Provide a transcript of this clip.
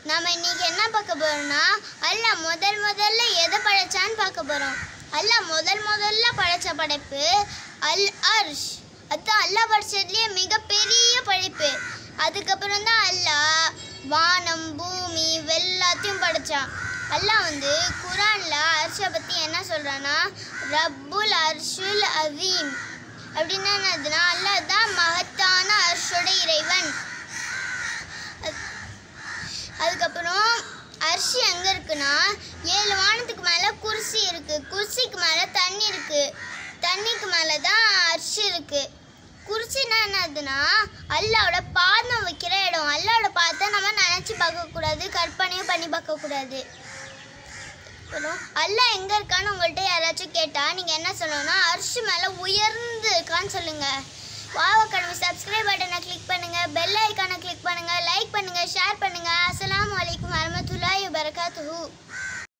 நம்ம இன்னைக்கு என்ன பார்க்க போறோம்னா அல்லாஹ் முதல் முதல்ல எதை படைச்சான்னு பார்க்க போறோம் அல்லாஹ் முதல் முதல்ல படைச்ச படைப்பு அல் அர்ஷ் அதுதான் அல்லாஹ் படைச்சதுலயே மிகப்பெரிய படைப்பு அதுக்கப்புறம் தான் அல்லாஹ் வானம் பூமி எல்லாத்தையும் படைச்சான் அல்லாஹ் வந்து குரான்ல அர்ஷை பத்தி என்ன சொல்றான்னா ரப்புல் அர்ஷுல் அதீம் அப்படின்னா என்னதுன்னா அல்லாஹ் தான் மகத்தான அர்ஷோட இறைவன் அது- அதுக்கப்புறம் அரிசி எங்க இருக்குன்னா ஏழு வானத்துக்கு மேல குர்சி இருக்கு குர்சிக்கு மேல தண்ணி இருக்கு தண்ணிக்கு மேல தான் அரிசி இருக்கு குர்சினா என்னதுன்னா அல்லாவோட பாதம் வைக்கிற இடம் அல்லாவோட பாதத்தை நம்ம நினைச்சு பார்க்க கூடாது கற்பனையும் பண்ணி பார்க்க கூடாது அப்புறம் அல்லாஹ் எங்க இருக்கான்னு உங்கள்கிட்ட யாராச்சும் கேட்டா நீங்க என்ன சொல்லணும்னா அரிசி மேல உயர்ந்து இருக்கான்னு சொல்லுங்க வாவ் அகாடமி சப்ஸ்கிரைப் பட்டனை கிளிக் பண்ணுங்க பெல் ஐக்கானை கிளிக் பண்ணுங்க லைக் பண்ணுங்க ஷேர் பண்ணுங்க அஸ்ஸலாமு அலைக்கும் வரமத்துல்லாஹி வபரகாத்துஹு